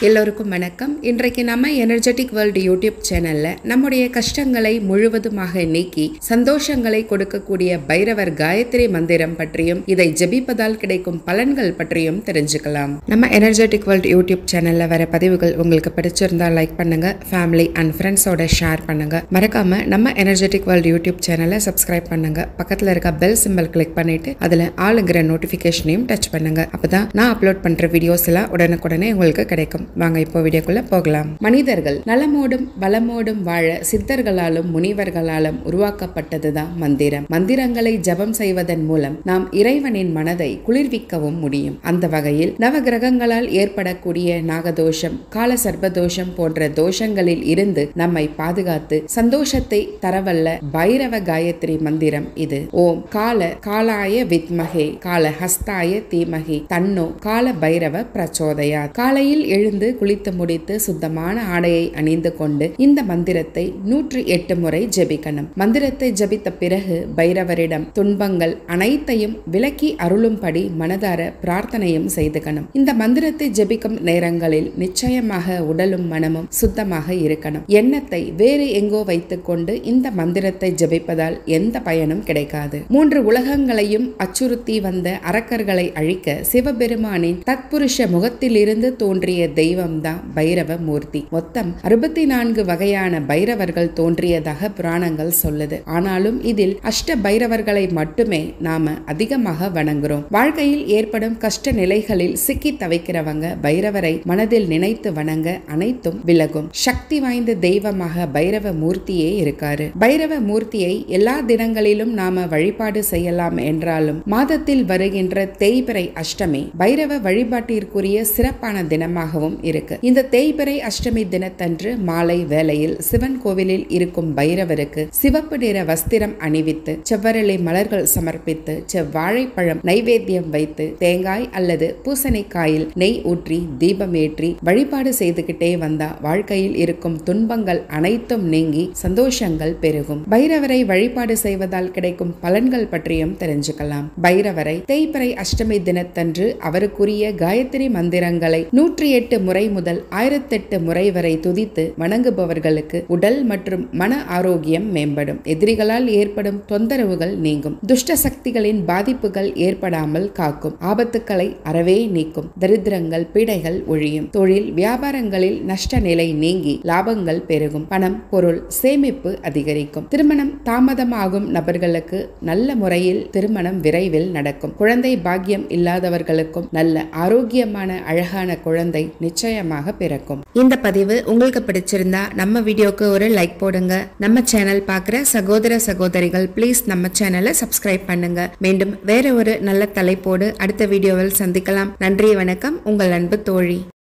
எல்லோருக்கும் வணக்கம் இன்றைக்கு நம்ம எனர்ஜெட்டிக் வேர்ல்டு யூடியூப் சேனல்ல நம்முடைய கஷ்டங்களை முழுவதுமாக நீக்கி சந்தோஷங்களை கொடுக்கக்கூடிய பைரவர் காயத்ரி மந்திரம் பற்றியும் இதை ஜெபிப்பதால் கிடைக்கும் பலன்கள் பற்றியும் தெரிஞ்சுக்கலாம் நம்ம எனர்ஜெட்டிக் வேர்ல்டு யூடியூப் சேனல்ல வர பதிவுகள் உங்களுக்கு பிடிச்சிருந்தா லைக் பண்ணுங்க ஃபேமிலி அண்ட் ஃப்ரெண்ட்ஸோட ஷேர் பண்ணுங்க மறக்காம நம்ம எனர்ஜெட்டிக் வேர்ல்டு யூடியூப் சேனலை சப்ஸ்கிரைப் பண்ணுங்க பக்கத்துல இருக்க பெல் சிம்பல் கிளிக் பண்ணிட்டு அதுல ஆளுங்கிற நோட்டிபிகேஷனையும் டச் பண்ணுங்க அப்பதான் நான் அப்லோட் பண்ற வீடியோஸ் எல்லாம் உடனுக்குடனே உங்களுக்கு கிடைக்கும் வாங்க இப்போ வீடியோக்குள்ள போகலாம் மனிதர்கள் நலமோடும் வளமோடும் வாழ சித்தர்களாலும் முனிவர்களாலும் உருவாக்கப்பட்டதுதான் மந்திரம் மந்திரங்களை ஜபம் செய்வதன் மூலம் நாம் இறைவனின் மனதை குளிர்விக்கவும் முடியும் அந்த வகையில் நவ கிரகங்களால் ஏற்படக்கூடிய நாகதோஷம் கால சர்ப்பதோஷம் போன்ற தோஷங்களில் இருந்து நம்மை பாதுகாத்து சந்தோஷத்தை தரவல்ல பைரவ காயத்ரி மந்திரம் இது ஓம் கால காலாய வித்மகே கால ஹஸ்தாய தீமகி தன்னோ கால பைரவ பிரச்சோதயா காலையில் எழுந்து குளித்து முடித்து சுத்தமான ஆடையை அணிந்து கொண்டு இந்த மந்திரத்தை நூற்றி எட்டு முறை ஜெபிக்கணும் மந்திரத்தை ஜெபித்த பிறகு பைரவரிடம் துன்பங்கள் அனைத்தையும் விலக்கி அருளும்படி மனதார பிரார்த்தனையும் செய்துக்கணும் இந்த மந்திரத்தை ஜெபிக்கும் நேரங்களில் நிச்சயமாக உடலும் மனமும் சுத்தமாக இருக்கணும் எண்ணத்தை வேறு எங்கோ வைத்துக்கொண்டு இந்த மந்திரத்தை ஜெபிப்பதால் எந்த பயனும் கிடைக்காது மூன்று உலகங்களையும் அச்சுறுத்தி வந்த அரக்கர்களை அழிக்க சிவபெருமானின் தத்புருஷ முகத்திலிருந்து தோன்றிய தெய்வம்தான் பைரவ மூர்த்தி மொத்தம் அறுபத்தி நான்கு வகையான பைரவர்கள் தோன்றியதாக புராணங்கள் சொல்லுது ஆனாலும் இதில் அஷ்ட பைரவர்களை மட்டுமே நாம அதிகமாக வணங்குறோம் வாழ்க்கையில் ஏற்படும் கஷ்ட நிலைகளில் சிக்கி தவிக்கிறவங்க பைரவரை மனதில் நினைத்து வணங்க அனைத்தும் விலகும் சக்தி வாய்ந்த தெய்வமாக பைரவ மூர்த்தியே இருக்காரு பைரவ மூர்த்தியை எல்லா தினங்களிலும் நாம வழிபாடு செய்யலாம் என்றாலும் மாதத்தில் வருகின்ற தேய்பிறை அஷ்டமி பைரவ வழிபாட்டிற்குரிய சிறப்பான தினமாகவும் இருக்கு இந்த தேய்பிறை அஷ்டமி தினத்தன்று மாலை வேளையில் சிவன் கோவிலில் இருக்கும் பைரவருக்கு சிவப்பு நிற வஸ்திரம் அணிவித்து செவ்வரளி மலர்கள் சமர்ப்பித்து செவ்வாழைப்பழம் நைவேத்தியம் வைத்து தேங்காய் அல்லது பூசணிக்காயில் நெய் ஊற்றி தீபம் ஏற்றி வழிபாடு செய்துகிட்டே வந்தா வாழ்க்கையில் இருக்கும் துன்பங்கள் அனைத்தும் நீங்கி சந்தோஷங்கள் பெருகும் பைரவரை வழிபாடு செய்வதால் கிடைக்கும் பலன்கள் பற்றியும் தெரிஞ்சுக்கலாம் பைரவரை தேய்பிறை அஷ்டமி தினத்தன்று அவருக்குரிய காயத்ரி மந்திரங்களை நூற்றி எட்டு முறை முதல் ஆயிரத்தெட்டு முறை வரை துதித்து வணங்குபவர்களுக்கு உடல் மற்றும் மன ஆரோக்கியம் மேம்படும் எதிரிகளால் ஏற்படும் தொந்தரவுகள் நீங்கும் துஷ்ட சக்திகளின் பாதிப்புகள் ஏற்படாமல் காக்கும் ஆபத்துக்களை அறவே நீக்கும் தரித்திரங்கள் பீடைகள் ஒழியும் தொழில் வியாபாரங்களில் நஷ்ட நிலை நீங்கி லாபங்கள் பெருகும் பணம் பொருள் சேமிப்பு அதிகரிக்கும் திருமணம் தாமதமாகும் நபர்களுக்கு நல்ல முறையில் திருமணம் விரைவில் நடக்கும் குழந்தை பாக்கியம் இல்லாதவர்களுக்கும் நல்ல ஆரோக்கியமான அழகான குழந்தை நிச்சயமாக பிறக்கும் இந்த பதிவு உங்களுக்கு பிடிச்சிருந்தா நம்ம வீடியோக்கு ஒரு லைக் போடுங்க நம்ம சேனல் பார்க்குற சகோதர சகோதரிகள் ப்ளீஸ் நம்ம சேனலை சப்ஸ்கிரைப் பண்ணுங்க மீண்டும் வேற ஒரு நல்ல தலைப்போடு அடுத்த வீடியோவில் சந்திக்கலாம் நன்றி வணக்கம் உங்கள் அன்பு தோழி